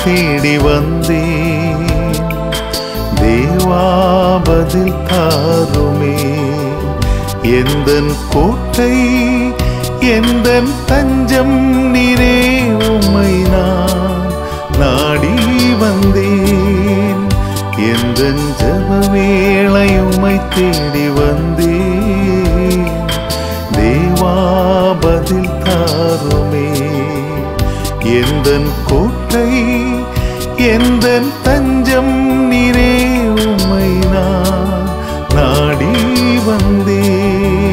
தேடி வந்தேன் தேவா பதில் தாருமே எந்தன் கோட்டை எந்தன் தஞ்சம் நீரே உம்மை நான் நாடி வந்தேன் எந்தன் ஜப வேளை உம்மை தேடி வந்தேன் தேவா பதில் தாருமே எந்தன் கோட்டை எந்தன் தஞ்சம் நீரே உம்மை நான் நாடி வந்தேன்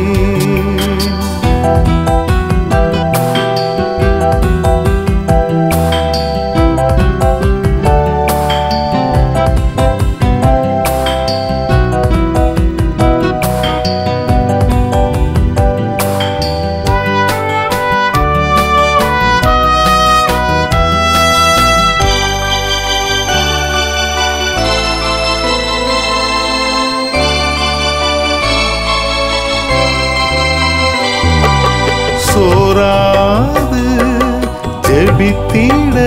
சோராது ஜெபித்திட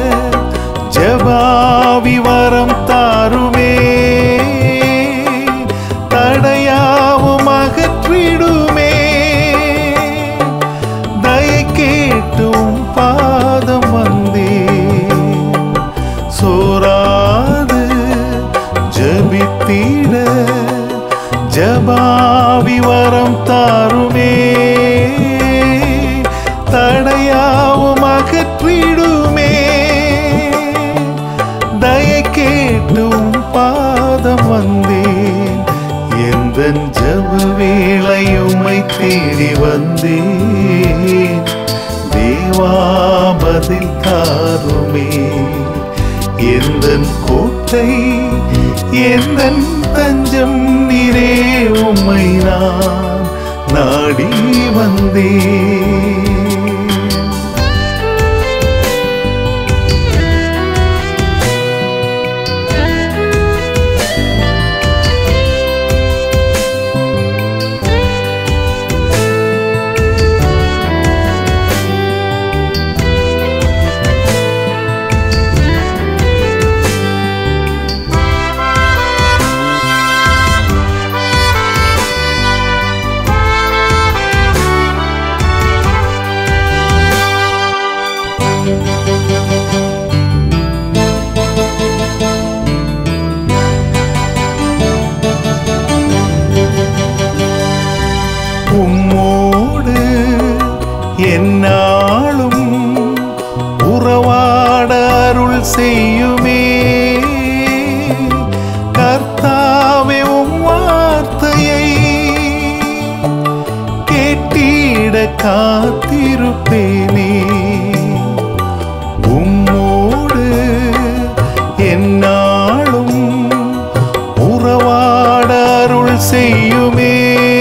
ஜபாவி வரம் தாருமே தடையாவும் அகற்றிடுமே தயை கேட்டும் பாதம் வந்தே சோராது ஜபித்திட ஜபாவி வரம் தாருமே தடையாவும் அகற்றிடுமே தயை கேட்டும் பாதம் வந்தேன் எந்த ஜப வேளையுமை தேடி வந்தேன் தேவா பதில் தாருமே எந்தன் கோட்டை எந்தன் தஞ்சம் நீரே உம்மை நான் நாடி வந்தேன் உம்மோடு என்னாலும் உறவாட அருள் செய்யுமே கர்த்தாவே உம் வார்த்தையை கேட்டிட காத்திருப்பேனே உம்மோடு என்னாலும் உறவாட அருள் செய்யுமே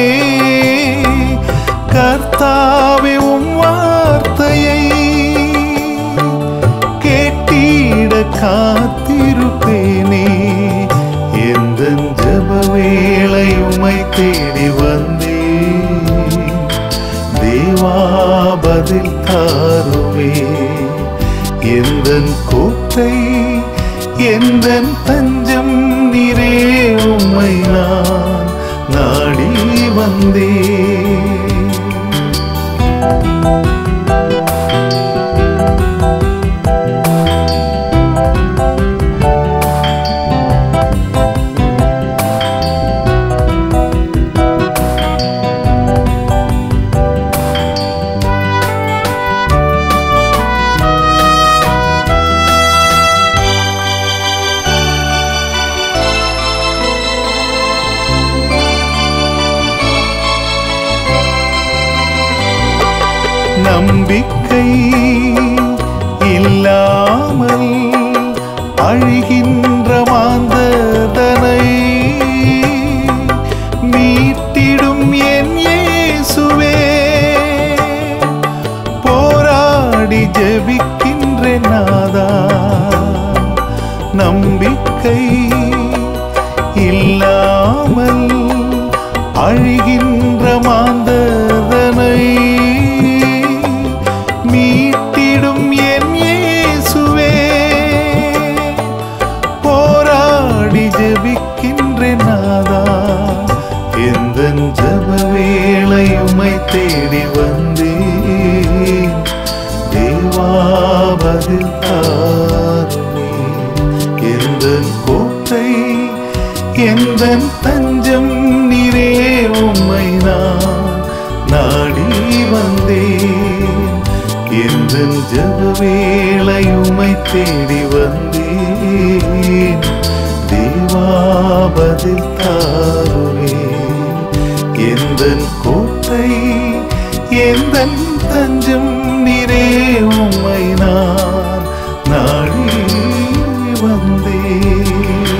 கர்த்தாவே உம் வார்த்தையை கேட்டிட காத்திருப்பேனே எந்த ஜப வேளை உமை தேடி வந்தேன் தேவா பதில் தாருமே எந்தன் கோட்டை எந்தன் தஞ்சம் நீரே உம்மை நான் நாடி வந்தேன் நம்பிக்கை இல்லாமல் அழுகின்ற மாந்ததனை மீட்டிடும் என் இயேசுவே போராடி ஜெபிக்கின்ற நாதா நம்பிக்கை இல்லாமல் அழுகின்ற மாந்ததனை மீட்டிடும் என் இயேசுவே ஜெபிக்கின்றேன் நாதா எந்த ஜப வேளை உமை தேடி வந்தேன் தேவாபதில் தாருமே எந்த கோட்டை எந்த தஞ்சம் நீரே உம்மை நான் நாடி வந்தேன் எந்த ஜப வேளை உமை தேடி வந்தேன் தேவாபதில் தாருவே எந்த கோட்டை எந்த தஞ்சம் நீரே உம்மை நான் நாடி வந்தேன்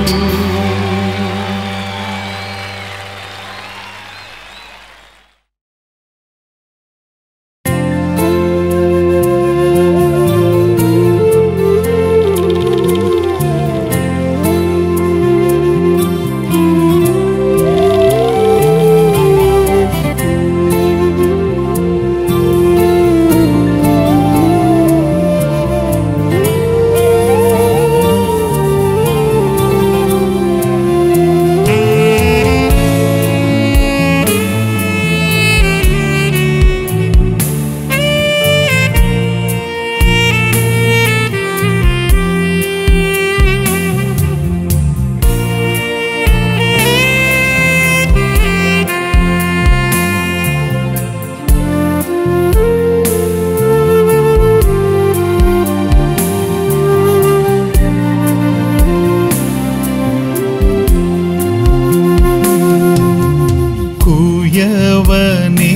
குயவனே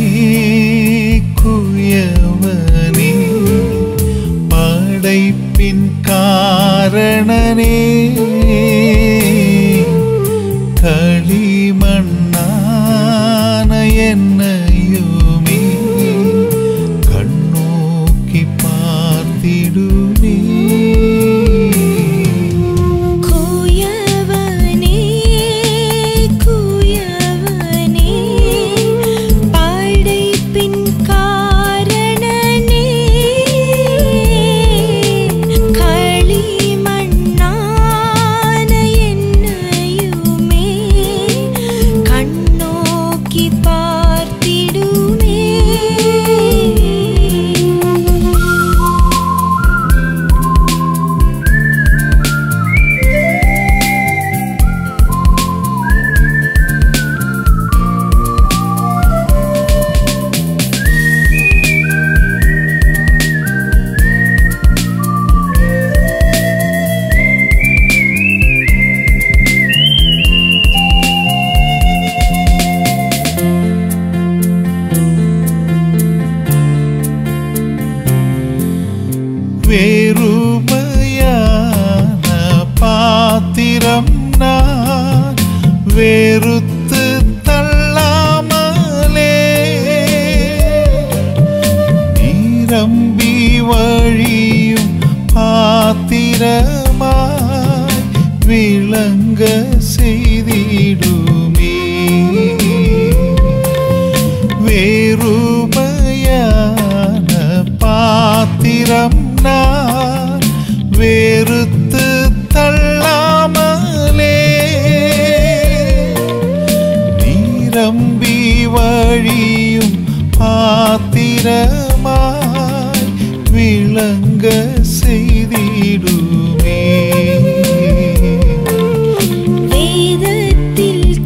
குயவனே படைப்பின் காரணனே களிமண்ணான என்னையுமே கண்ணோக்கி பார்த்திடுமே குயவனே குயவனே படைப்பின் காரணனே களிமண்ணான என்னையுமே கண்ணோக்கி பார்த்திடுமே வேறுமையான பாத்திரம் நான் வெறுத்து தள்ளாமலே நிரம்பி வழியும் பாத்திரமாய் விளங்க செய்திடுமே வேறுமையான பாத்திரம் நான் வெறுத்து தள்ளாமலே நிரம்பி வழியும் பாத்திரமாய் விளங்க செய்திடுமே வேதத்தில்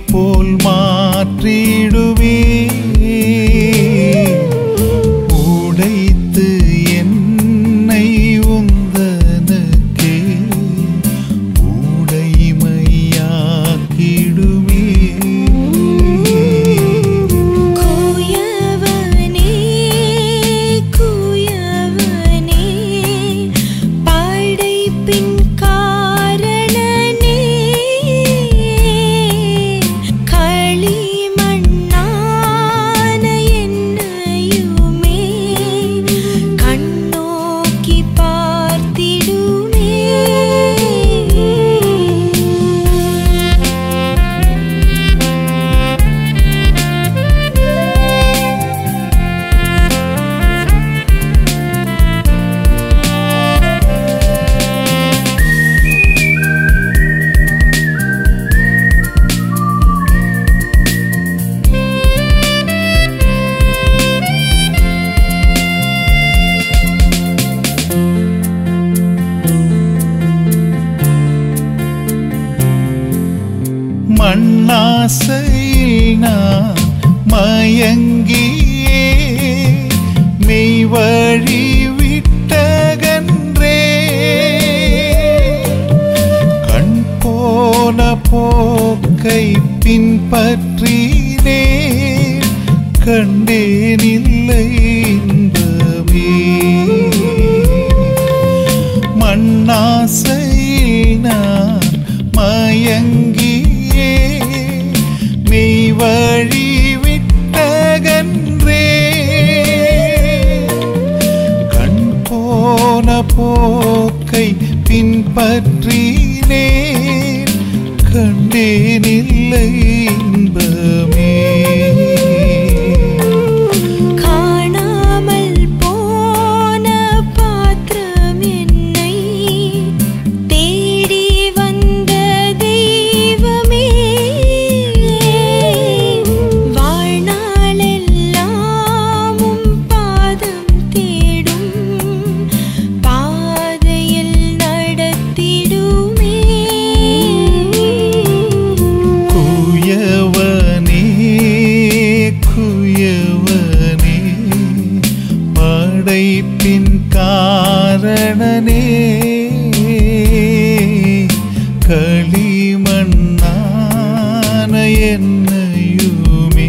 போல் மாற்றிடுவே உடைத்து என்னை உந்தனுக்கே உடைமையாக்கிடுவே குயவனே குயவனே படைப்பின் காரணனே களிமண்ணான என்னையுமே கண்ணோக்கி பார்த்திடுமே மண்ணாசையில் நான் மயங்கியே மெய் வழி விட்டகன்றே கண் போன போக்கை பின்பற்றினே கண்டேனில்லை இன்பமே மண்ணாசையில் நான் மயங்கியே மெய் வழி விட்டகன்றே கண் போன போக்கை பின்பற்றினே கண்டேனில்லை இன்பமே காணாமல் போன பாத்திரம் என்னை தேடி வந்த தெய்வமே வாழ்நாளெல்லாமும் பாதம் தேடும் பாதையில் நடத்திடுமே குயவனே குயவனே படைப்பின் காரணனே களிமண்ணான என்னையுமே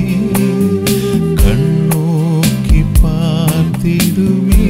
கண்ணோக்கி பார்த்திடுமே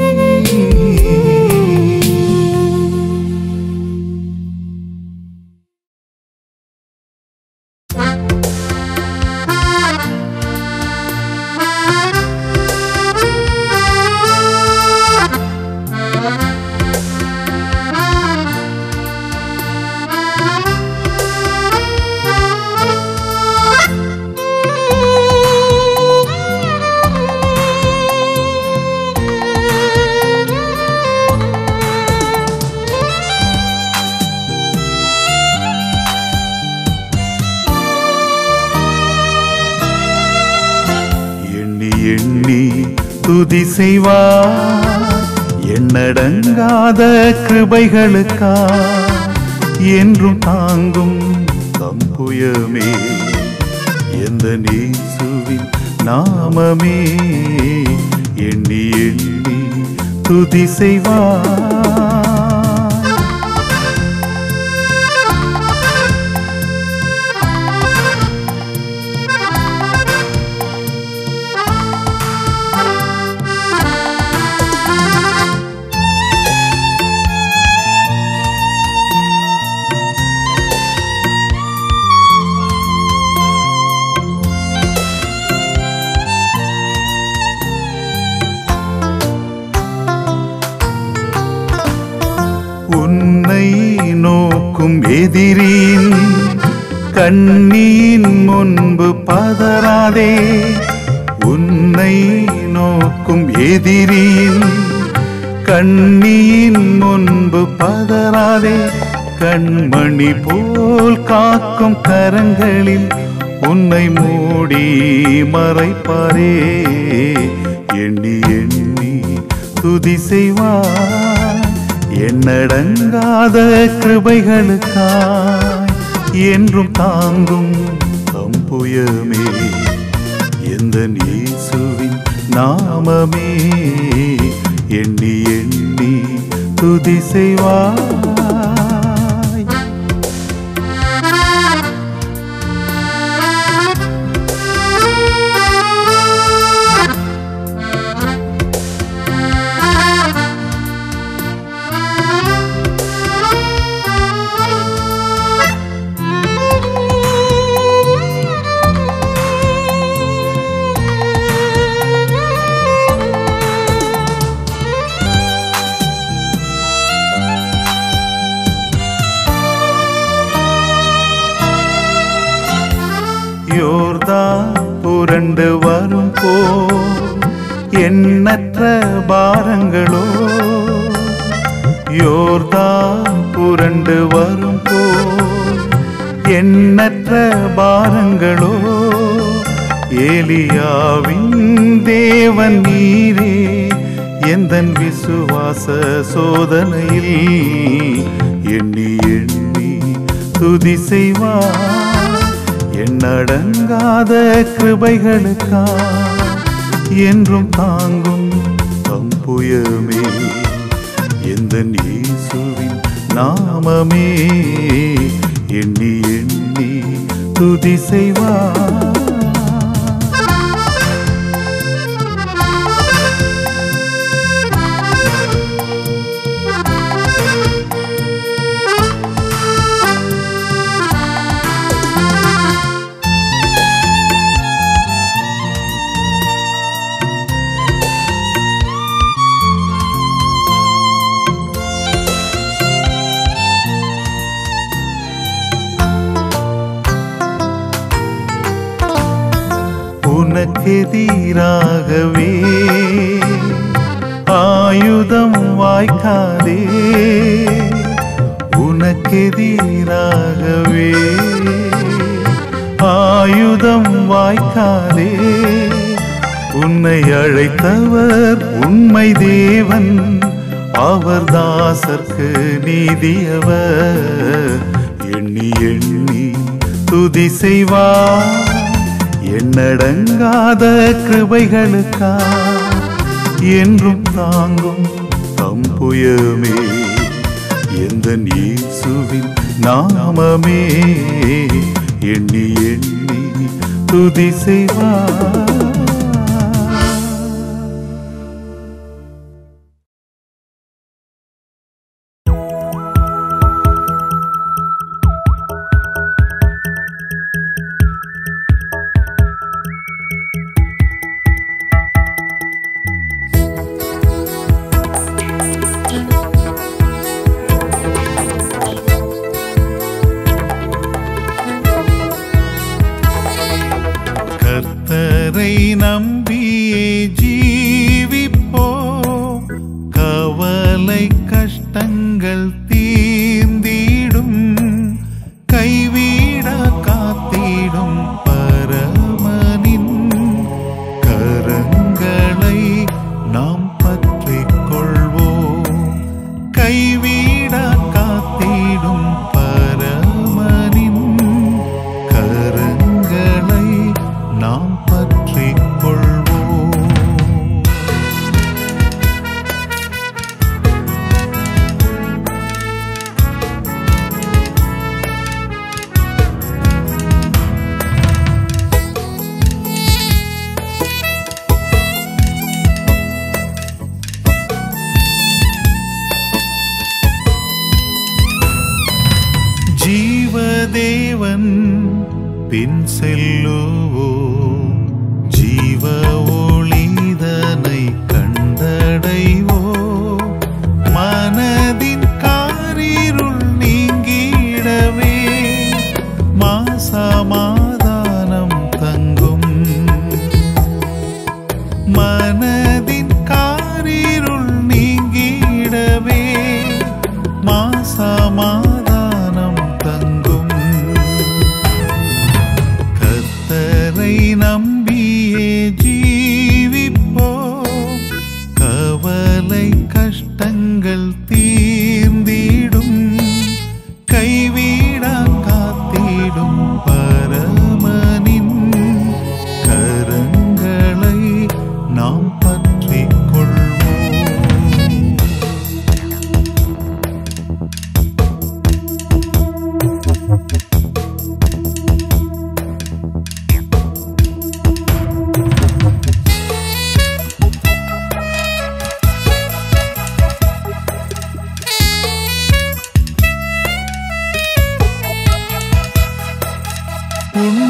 எண்ணி எண்ணி துதி செய்வார் எண்ணடங்காத கிருபைகளுக்கா என்றும் தாங்கும் தம்புயமே எந்த நேசுவின் நாமமே எண்ணி எண்ணி துதி செய்வார் உன்னை நோக்கும் எதிரின் கண்ணியின் முன்பு பதறாதே உன்னை நோக்கும் எதிரின் கண்ணியின் முன்பு பதறாதே கண்மணி போல் காக்கும் கரங்களில் உன்னை மூடி மறைப்பாரே எண்ணி எண்ணி துதி செய்வார் எண்ணடங்காத கிருபைகளுக்காய் என்றும் தாங்கும் தம்புயமே எந்த இயேசுவின் நாமமே எண்ணி எண்ணி துதி செய்வாய் யோர்தா புரண்டு வரும் போ எண்ணற்ற பாரங்களோ யோர்தா புரண்டு வரும் போ எண்ணற்ற பாரங்களோ ஏலியாவின் தேவன் நீரே எந்தன் விசுவாச சோதனையில் எண்ணி எண்ணி துதி செய்வார் எண்ணடங்காத கிருபைகளுக்கா என்றும் தாங்கும் தம்புயமே எந்த இயேசுவின் நாமமே எண்ணி எண்ணி துதி செய்வார் உனக்கெதிராகவே ஆயுதம் வாய்க்காதே உனக்கெதிராகவே ஆயுதம் வாய்க்காதே உன்னை அழைத்தவர் உண்மை தேவன் அவர் தாசர்க்கு நீதியவர் எண்ணி எண்ணி துதி செய்வார் எண்ணடங்காத கிருபைகளுக்கா என்றும் தாங்கும் தம்புயமே எந்த இயேசுவின் நாமமே எண்ணி எண்ணி துதி செய்வார் கர்த்தரை நம்பியே ஜீவிப்போ கவலை கஷ்டங்கள் தீர்ந்திடும் கைவிட காத்திடும் பரமனின் கரங்களை நாம் பற்றிக் கொள்வோம் கைவிட காத்திடும் பரமனின் கரங்களை நாம் பற்றிக் கொள்வோம் ஜீவதேவன் பின் செல்லுவோம் ஜீவ ஒளிதனை கண்டடைவோ மனதின் காரிருள் நீங்கிடவே மாசமாதானம் தங்கும் மனதின் காரிருள் நீங்கிடவே மாசமாதானம் தங்கும் கர்த்தரை நம்பியே ஜீ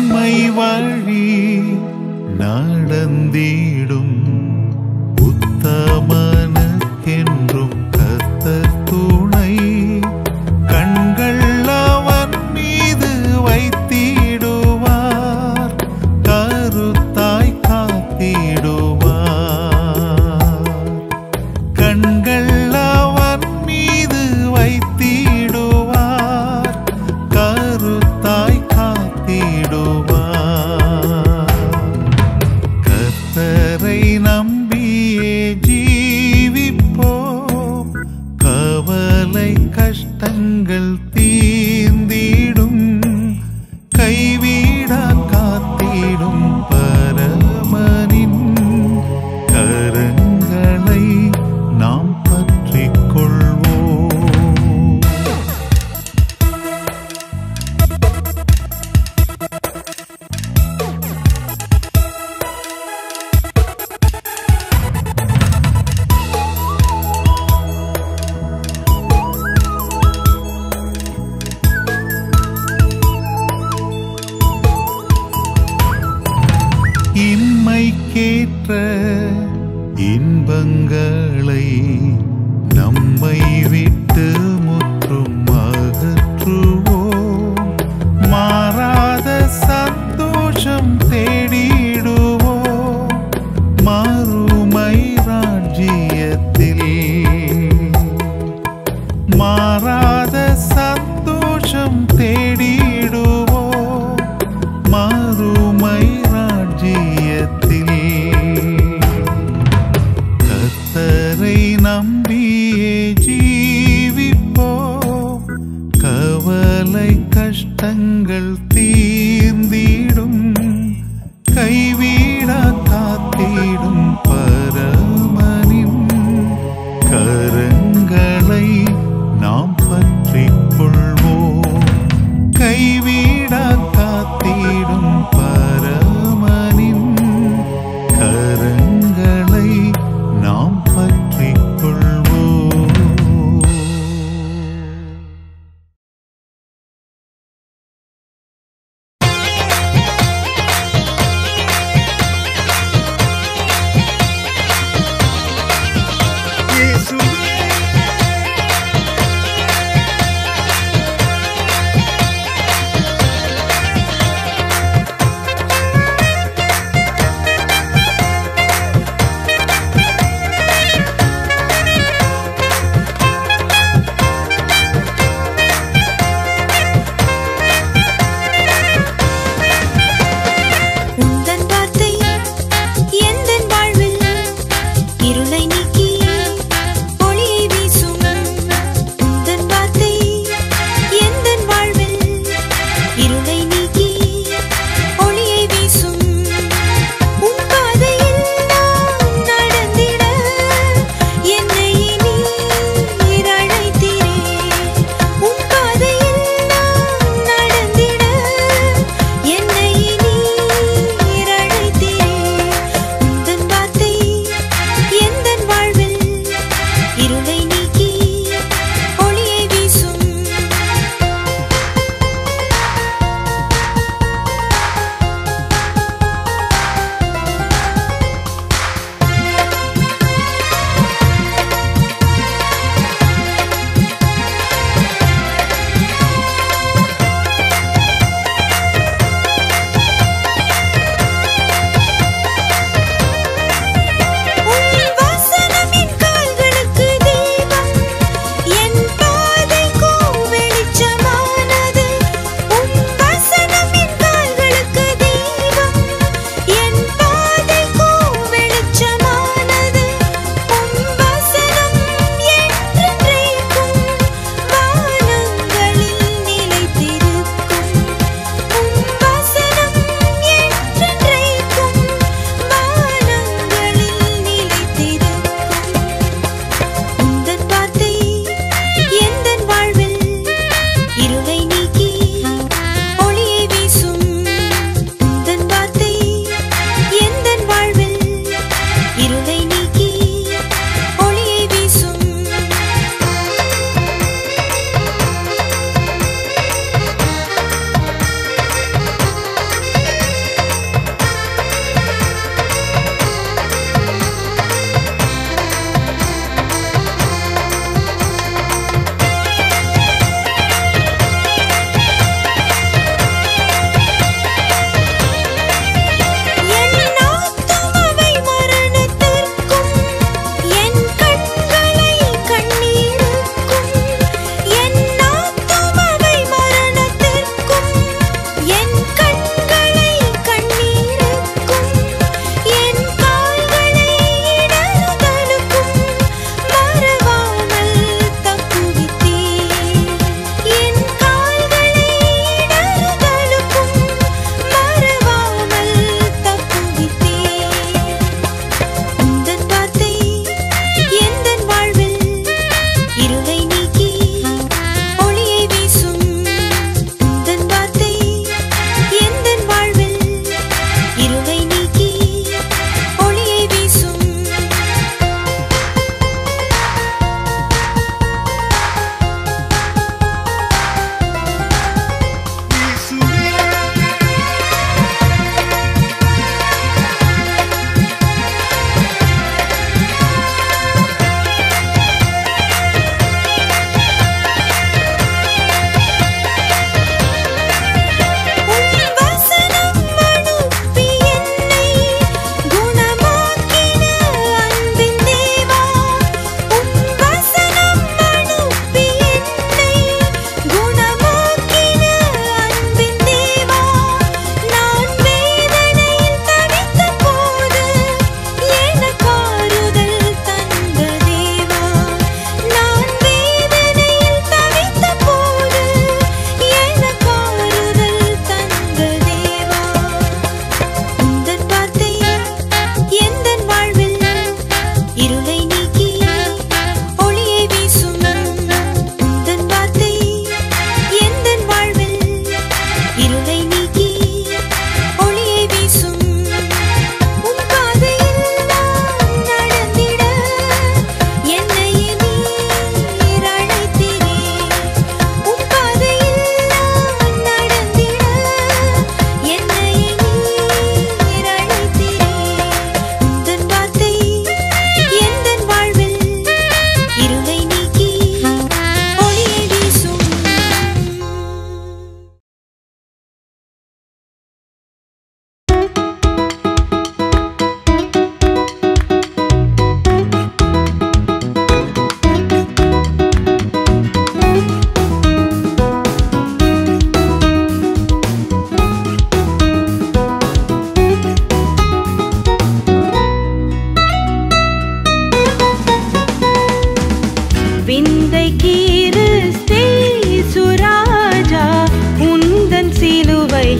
உண்மை வழி நடந்திடும் உத்தமனுக்கென்றும் கர்த்தர் துணை கண்கள் அவன் மீது வைத்திடுவார் கருத்தாய் காத்திடுவார் கண்கள் அவன் மீது வைத்திடுவார் கருத்தாய் காத்திடுவார் கர்த்தரை நம்பியே ஜீவிப்போம் கவலை கஷ்டங்கள் தீந்திடும் கைவிடா காத்திடும் பரமனின் கரங்களை நாம் பற்றிக் கொள்வோம் இன்மைக்கேற்ற இன்பங்களை நம்மை விட்டு முற்றும் அகற்றுவோம் மாறாத சந்தோஷம் தேடிடுவோம் மறுமை ராஜ்யத்தில் மாறாத சந்தோஷம் தேடிடுவோம் மறுமை ராஜ்யத்தில் கர்த்தரை நம்பியே ஜீவிப்போம் கவலை கஷ்டங்கள் தீர்ந்திடும் கைவிடா காத்திடும் பரமனின் கரங்களை நாம் பற்றிக் கொள்வோம் கைவிடா காத்திடும் பரமனின் கரங்களை நாம் பற்றிக் கொள்வோம்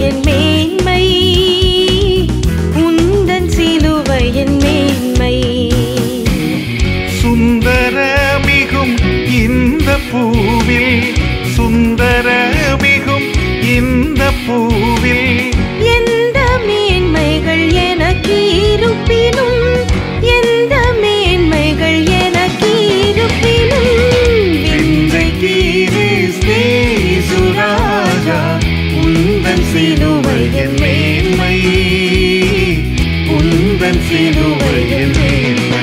சிலுவையின் மேன்மை உந்தன் சிலுவையின் மேன்மை சுந்தரமிகும் இந்த பூவில் சுந்தரமிகும் இந்த பூவில் எந்த மேன்மைகள் எனக்கு இருப்பினும் எந்த மேன்மைகள் எனக்கு இருப்பினும் இன்றைக்கு சுராஜா உந்தன் சிலுவையின் மேன்மை உந்தன் சிலுவையின் மேன்மை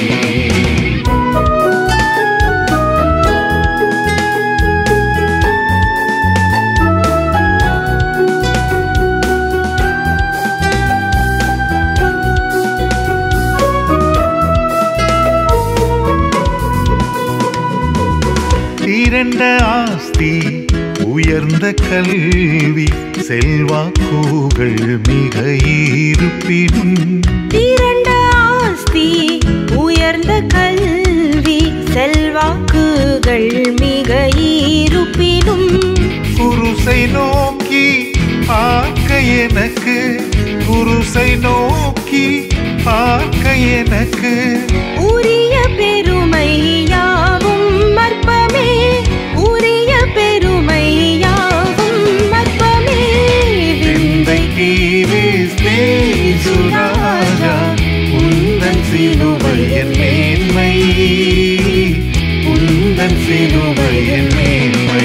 திரண்ட ஆஸ்தி உயர்ந்த கல்வி செல்வாக்குகள் மிக இருப்பினும் திரண்ட ஆஸ்தி உயர்ந்த கல்வி செல்வாக்குகள் மிக இருப்பினும் குருசை நோக்கி பார்க்க எனக்கு குருசை நோக்கி பார்க்க எனக்கு உரிய பெருமை யாவும் மற்பமே உரிய பெருமை யாவும் மற்பமே இன்றைக்கு சுராஜா உந்தன் சிலுவையின் மேன்மை உந்தன் சிலுவையின் மேன்மை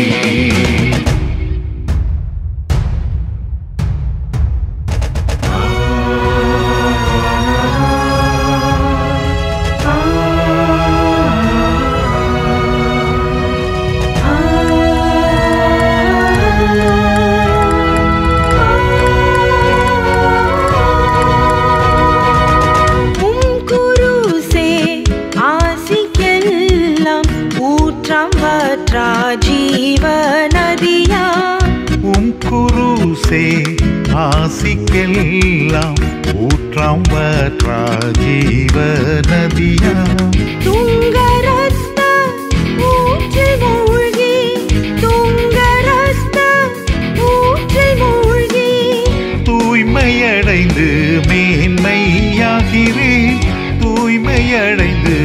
உம் குருசே ஆசிக்கெல்லாம் ஊற்றாம் வற்றா ஜீவ நதியா உம் குருசே ஆசிக்கெல்லாம் ஊற்றாம் வற்றா ஜீவ நதியா துங்கரஸ்த ஊற்றில் மூழ்கி துங்கரஸ்த ஊற்றில் மூழ்கி தூய்மையடைந்து மேன்மையாகிறேன் தூய்மையடைந்து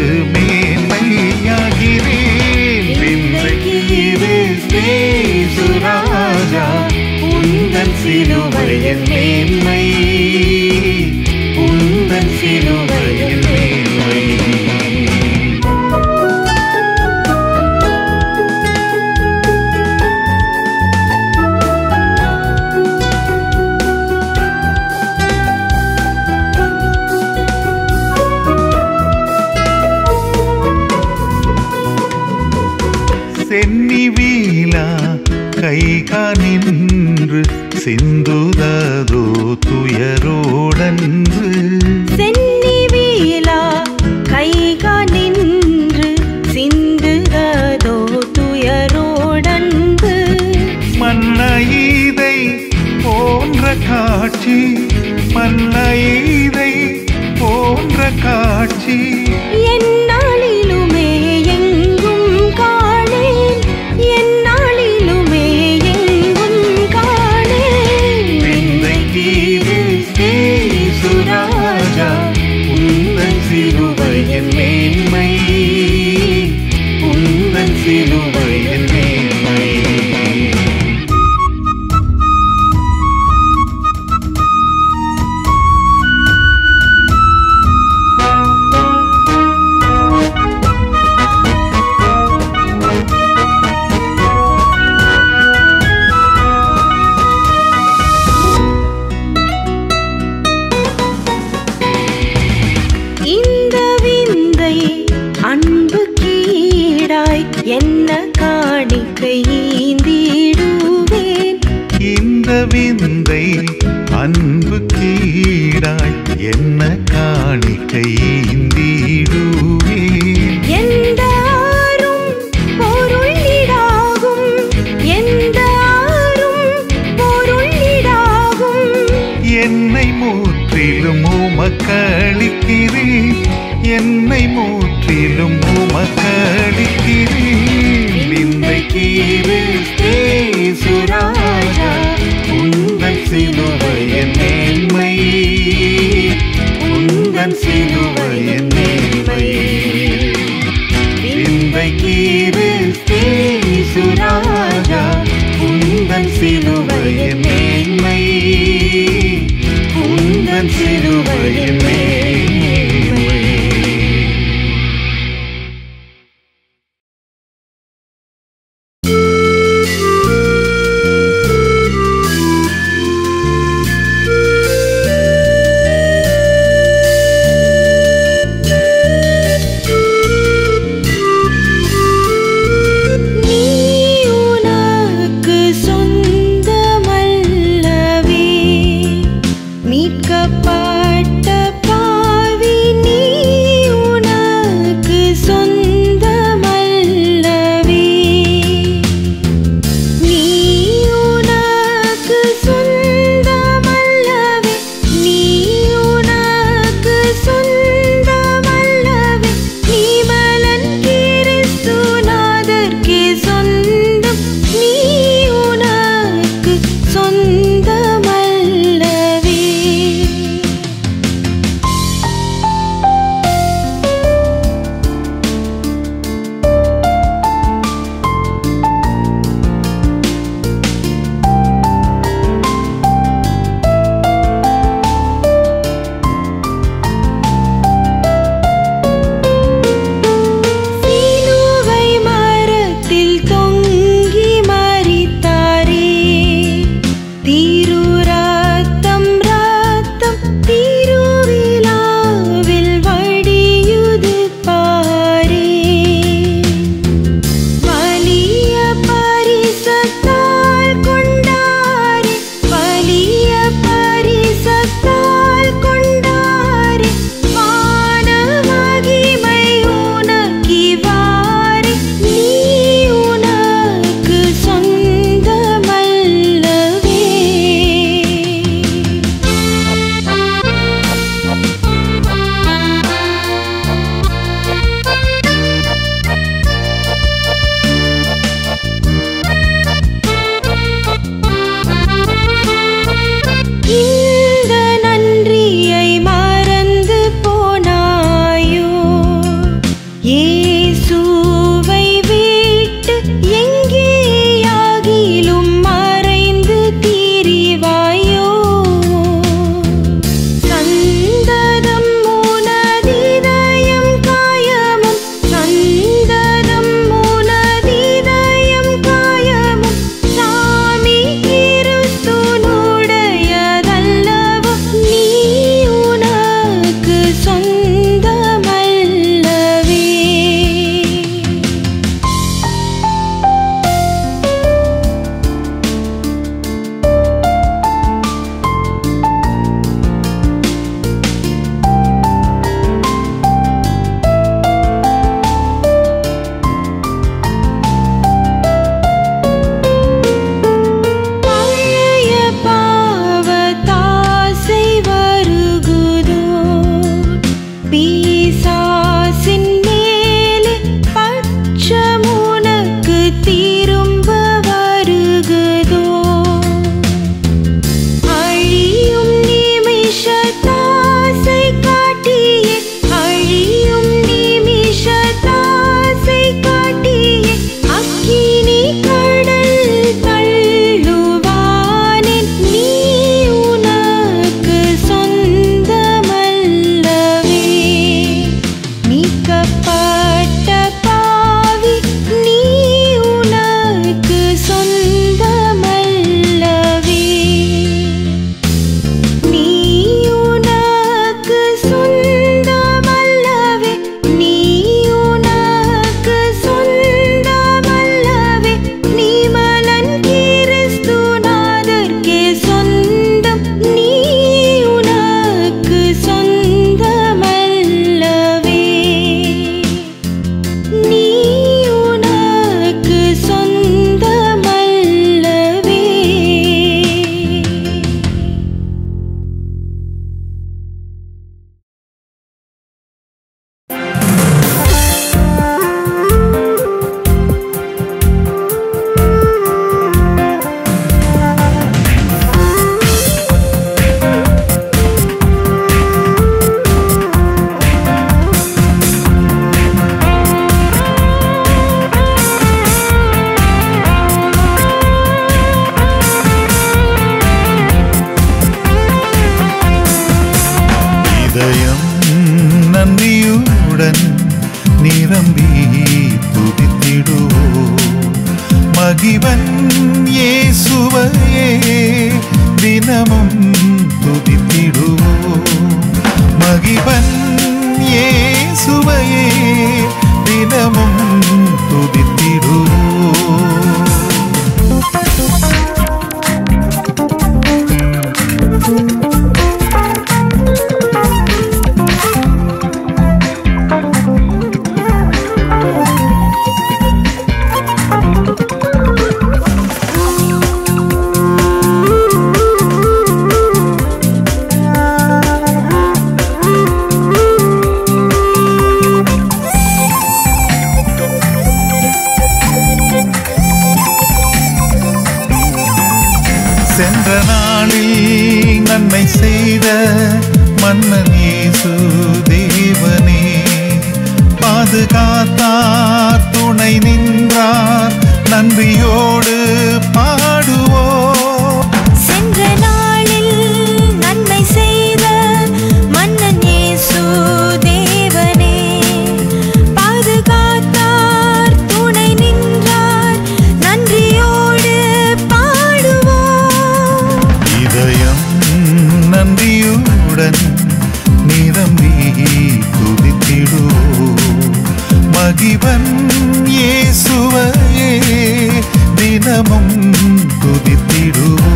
மேன்மையாகிறேன் இன்றைக்கு சுராஜா உந்தன் சிலுவையின் மேன்மை உந்தன் சிலுவையின் மேன்மை சென்னி வீலா கைகா நின்று சிந்துததோ துயரோடன்று சென்னி வீலா கைகா நின்று சிந்துகதோ துயரோடன்பு மன்னையீதை போன்ற காட்சி மன்னையீதை போன்ற காட்சி எந்நாளிலுமே எங்கும் காணேன் எந்நாளிலுமே எங்கும் காணேன் இன்றைக்கு சுராஜா உந்தன் சிலுவையின் மேன்மை உந்தன் சிலுவையின் மேன்மை இந்த விந்தை அன்பு கீடாய் என்ன காணிக்கை ஈந்திடுவேன் இந்த விந்தை அன்பு கீடாய் என்ன காணிக்கை ஈந்திடுவேன் எந்த ஆரும் பொருள் ஈடாகும் எந்த ஆரும் பொருள் ஈடாகும் என்னை முற்றிலும் உமக்களிக்கிறேன் என்னை முற்றிலும் உமக்களிக்கிறேன் இன்றைக்கு சுராஜா உந்த உந்தன் சிலுவையின் மேன்மை விந்தை சுராஜா உந்தன் சிலுவையின் மேன்மை உந்தன் சிலுவையின் மேன்மை நீ உனக்கு சொந்தமல்லவே மீட்கப்பட்ட பாவிகளே நன்றியுடன் நிரம்பி துதித்திடுவோ மகிவன் இயேசுவையே தினமும் துதித்திடுவோ மகிவன் இயேசுவையே தினமும் துதித்திடுவோ சென்ற நாளில் நன்மை செய்த மன்னன் இயேசு தேவனே பாதுகாத்தார் துணை நின்றார் நன்றியோடு பாடுவோ சென்ற நாளில் நன்மை செய்த மன்னன் இயேசு தேவனே பாதுகாத்தார் துணை நின்றார் நன்றியோடு பாடுவோம் இதயம் நன்றியுடன் நிரம்பி துதித்திடுவோ மகிவன் இயேசுவையே தினமும் துதித்திடுவோ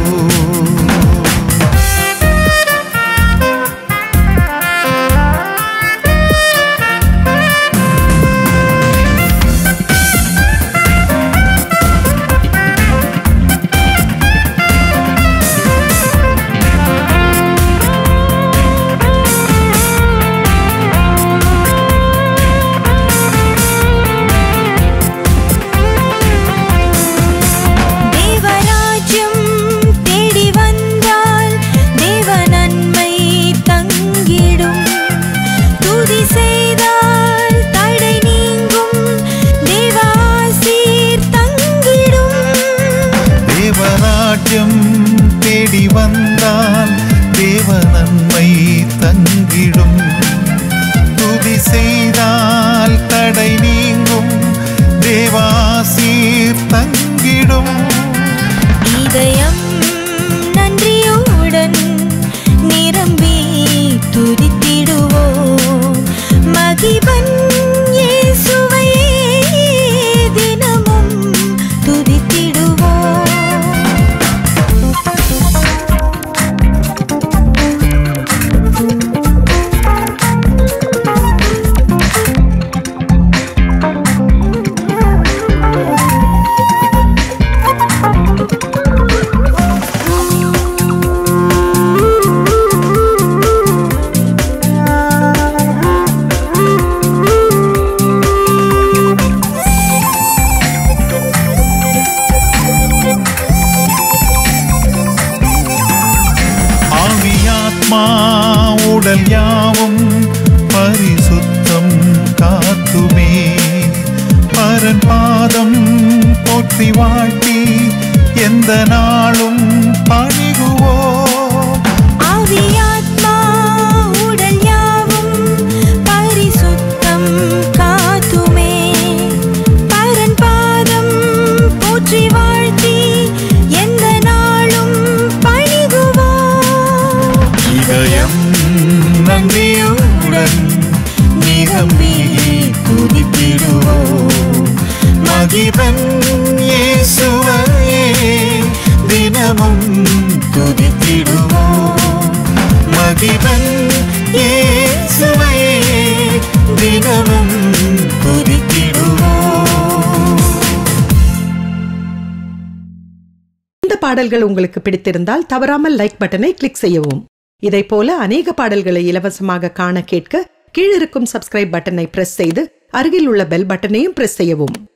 தேவராஜ்யம் தேடி வந்தால் தேவ நன்மை தங்கிடும் துதி செய்தால் தடை நீங்கும் தேவ ஆசீர் தங்கிடும் தேவராஜ்யம் தேடி வந்தால் தேவ நன்மை தங்கிடும் துதி செய்தால் தடை நீங்கும் தேவாசீர் தங்கிடும் இதயம் நன்றியுடன் நிரம்பி துதித்திடுவோம் மகிபன் இயேசுவையே தினமும் துதித்திடுவோம் ஆவியாத்மா உடல் யாவும் பரிசுத்தம் காத்துமே பரன் பாதம் போற்றி வாழ்த்தி எந்த நாளும் பணிகுவோ ஆவியாத்மா உடல் யாவும் பரிசுத்தம் காத்துமே பரன் பாதம் போற்றி வாழ்த்தி எந்த நாளும் பணிகுவோம் இதயம் நன்றியுடன் நிரம்பி துதித்திடுவோ மகிவன் இயேசுவையே தினமும் துதித்திடுவோ மகிவன் இயேசுவையே தினமும் துதித்திடுவோ இந்த பாடல்கள் உங்களுக்கு பிடித்திருந்தால் தவறாமல் லைக் பட்டனை கிளிக் செய்யவும் இதைப் போல அநேக பாடல்களை இலவசமாக காண கேட்க கீழிருக்கும் சப்ஸ்கிரைப் பட்டனை பிரஸ் செய்து அருகில் உள்ள பெல் பட்டனையும் பிரஸ் செய்யவும்